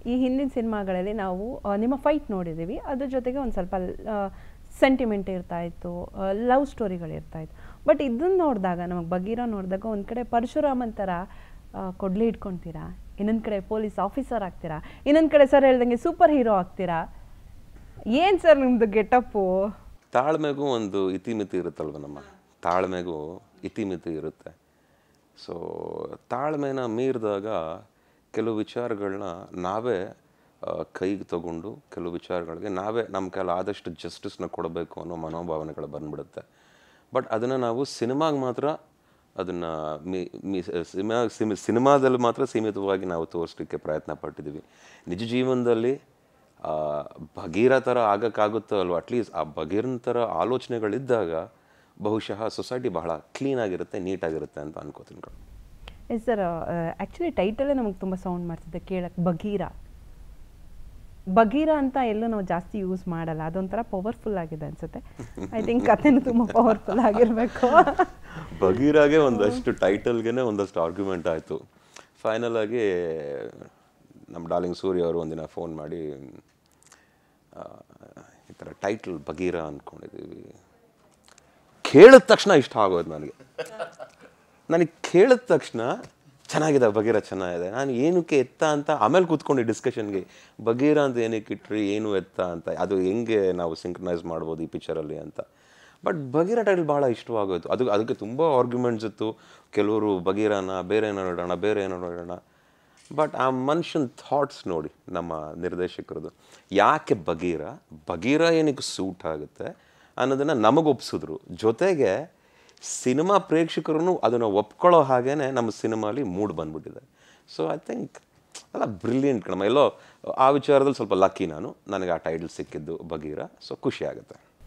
ಈ ಹಿಂದಿನ ಸಿನಿಮಾಗಳಲ್ಲಿ ನಾವು ಆ, ನಿಮ್ಮ ಫೈಟ್ ನೋಡಿದ್ದೀವಿ ಅದ್ರ ಜೊತೆಗೆ ಒಂದು ಸ್ವಲ್ಪ ಸೆಂಟಿಮೆಂಟ್ ಇರ್ತಾ ಇತ್ತು ಲವ್ ಸ್ಟೋರಿಗಳು ಇರ್ತಾ ಇತ್ತು ಬಟ್ ಇದನ್ನ ನೋಡಿದಾಗ ನಮಗೆ ಬಗೀರ ನೋಡಿದಾಗ ಒಂದು ಕಡೆ ಪರಶುರಾಮನ್ ಥರ ಆ, ಕೊಡ್ಲಿ ಇಟ್ಕೊಳ್ತೀರಾ ಇನ್ನೊಂದು ಕಡೆ ಪೊಲೀಸ್ ಆಫೀಸರ್ ಆಗ್ತೀರಾ ಇನ್ನೊಂದು ಕಡೆ ಸರ್ ಹೇಳ್ದಂಗೆ ಸೂಪರ್ ಹೀರೋ ಆಗ್ತೀರಾ ಏನು ಸರ್ ನಿಮ್ಮದು ಗೆಟಪ್ಪು ತಾಳ್ಮೆಗೂ ಒಂದು ಇತಿಮಿತಿ ಇರುತ್ತಲ್ವ ನಮ್ಮ ತಾಳ್ಮೆಗೂ ಇತಿಮಿತಿ ಇರುತ್ತೆ ಸೊ ತಾಳ್ಮೆನ ಮೀರಿದಾಗ ಕೆಲವು ವಿಚಾರಗಳನ್ನ ನಾವೇ ಆ, ಕೈಗೆ ತಗೊಂಡು ಕೆಲವು ವಿಚಾರಗಳಿಗೆ ನಾವೇ ನಮ್ಮ ಕೈಲಿ ಆದಷ್ಟು ಜಸ್ಟಿಸ್ನ ಕೊಡಬೇಕು ಅನ್ನೋ ಮನೋಭಾವನೆಗಳು ಬಂದ್ಬಿಡುತ್ತೆ ಬಟ್ ಅದನ್ನು ನಾವು ಸಿನಿಮಾಗೆ ಮಾತ್ರ ಅದನ್ನು ಮೀ ಮೀ ಸಿನಿಮಾ ಸಿಮಿ ಸಿನಿಮಾದಲ್ಲಿ ಮಾತ್ರ ಸೀಮಿತವಾಗಿ ನಾವು ತೋರಿಸ್ಲಿಕ್ಕೆ ಪ್ರಯತ್ನ ಪಟ್ಟಿದ್ದೀವಿ ನಿಜ ಜೀವನದಲ್ಲಿ ಆ, ಭಗೀರ ಥರ ಆಗಕ್ಕಾಗುತ್ತೋ ಅಲ್ವ ಅಟ್ಲೀಸ್ಟ್ ಆ ಭಗೀರನ ಥರ ಆಲೋಚನೆಗಳಿದ್ದಾಗ ಬಹುಶಃ ಸೊಸೈಟಿ ಬಹಳ ಕ್ಲೀನಾಗಿರುತ್ತೆ ನೀಟಾಗಿರುತ್ತೆ ಅಂತ ಅನ್ಕೋತೀನಿ ಕಣೋ. ಎಸ್ ಸರ್ ಆ್ಯಕ್ಚುಲಿ ಟೈಟಲೇ ನಮಗೆ ತುಂಬ ಸೌಂಡ್ ಮಾಡ್ತಿದ್ದೆ ಕೇಳಕ್ಕೆ ಬಗೀರ ಬಗೀರ ಅಂತ ಎಲ್ಲೂ ನಾವು ಜಾಸ್ತಿ ಯೂಸ್ ಮಾಡಲ್ಲ ಅದೊಂಥರ ಪವರ್ಫುಲ್ ಆಗಿದೆ ಅನ್ಸುತ್ತೆ ಐ ಥಿಂಕ್ ಕಥೆನೂ ತುಂಬ ಪವರ್ಫುಲ್ ಆಗಿರಬೇಕು ಬಗೀರಾಗೆ ಒಂದಷ್ಟು ಟೈಟಲ್ಗೆ ಒಂದಷ್ಟು ಆರ್ಗ್ಯುಮೆಂಟ್ ಆಯಿತು ಫೈನಲ್ ಆಗಿ ನಮ್ಮ ಡಾರ್ಲಿಂಗ್ ಸೂರ್ಯ ಅವರು ಒಂದಿನ ಫೋನ್ ಮಾಡಿ ಆ, ಈ ಥರ ಟೈಟಲ್ ಬಗೀರ ಅಂದ್ಕೊಂಡಿದ್ದೀವಿ ಕೇಳಿದ ತಕ್ಷಣ ಇಷ್ಟ ಆಗೋದು ನನಗೆ ನನಗೆ ಕೇಳಿದ ತಕ್ಷಣ ಚೆನ್ನಾಗಿದೆ ಬಗೀರ ಚೆನ್ನಾಗಿದೆ ನಾನು ಏನಕ್ಕೆ ಎತ್ತ ಅಂತ ಆಮೇಲೆ ಕೂತ್ಕೊಂಡು ಡಿಸ್ಕಷನ್ಗೆ ಬಗೀರ ಅಂತ ಏನಕ್ಕೆ ಇಟ್ರಿ ಏನು ಎತ್ತ ಅಂತ ಅದು ಹೆಂಗೆ ನಾವು ಸಿಂಕ್ರನೈಸ್ ಮಾಡ್ಬೋದು ಈ ಪಿಕ್ಚರಲ್ಲಿ ಅಂತ ಬಟ್ ಬಗೀರ ಟೈಟಲ್ ಭಾಳ ಇಷ್ಟವಾಗೋಯ್ತು ಅದು ಅದಕ್ಕೆ ತುಂಬ ಆರ್ಗ್ಯುಮೆಂಟ್ಸ್ ಇತ್ತು ಕೆಲವರು ಬಗೀರನ ಬೇರೆ ಏನೋ ಇಡೋಣ ಬೇರೆ ಏನೋ ಇಡೋಣ ಬಟ್ ಆ ಮನುಷ್ಯನ ಥಾಟ್ಸ್ ನೋಡಿ ನಮ್ಮ ನಿರ್ದೇಶಕರದು ಯಾಕೆ ಬಗೀರ ಬಗೀರ ಏನಕ್ಕೆ ಸೂಟ್ ಆಗುತ್ತೆ ಅನ್ನೋದನ್ನು ನಮಗೊಪ್ಸಿದ್ರು ಜೊತೆಗೆ ಸಿನಿಮಾ ಪ್ರೇಕ್ಷಕರು ಅದನ್ನು ಒಪ್ಕೊಳ್ಳೋ ಹಾಗೇನೆ ನಮ್ಮ ಸಿನಿಮಾಲಿ ಮೂಡ್ ಬಂದ್ಬಿಟ್ಟಿದೆ ಸೊ ಐ ಥಿಂಕ್ ಅಲ್ಲ ಬ್ರಿಲಿಯಂಟ್ ಕಣಮ್ಮ ಎಲ್ಲೋ ಆ ವಿಚಾರದಲ್ಲಿ ಸ್ವಲ್ಪ ಲಕ್ಕಿ ನಾನು ನನಗೆ ಆ ಟೈಟಲ್ ಸಿಕ್ಕಿದ್ದು ಬಗೀರ ಸೊ ಖುಷಿ ಆಗುತ್ತೆ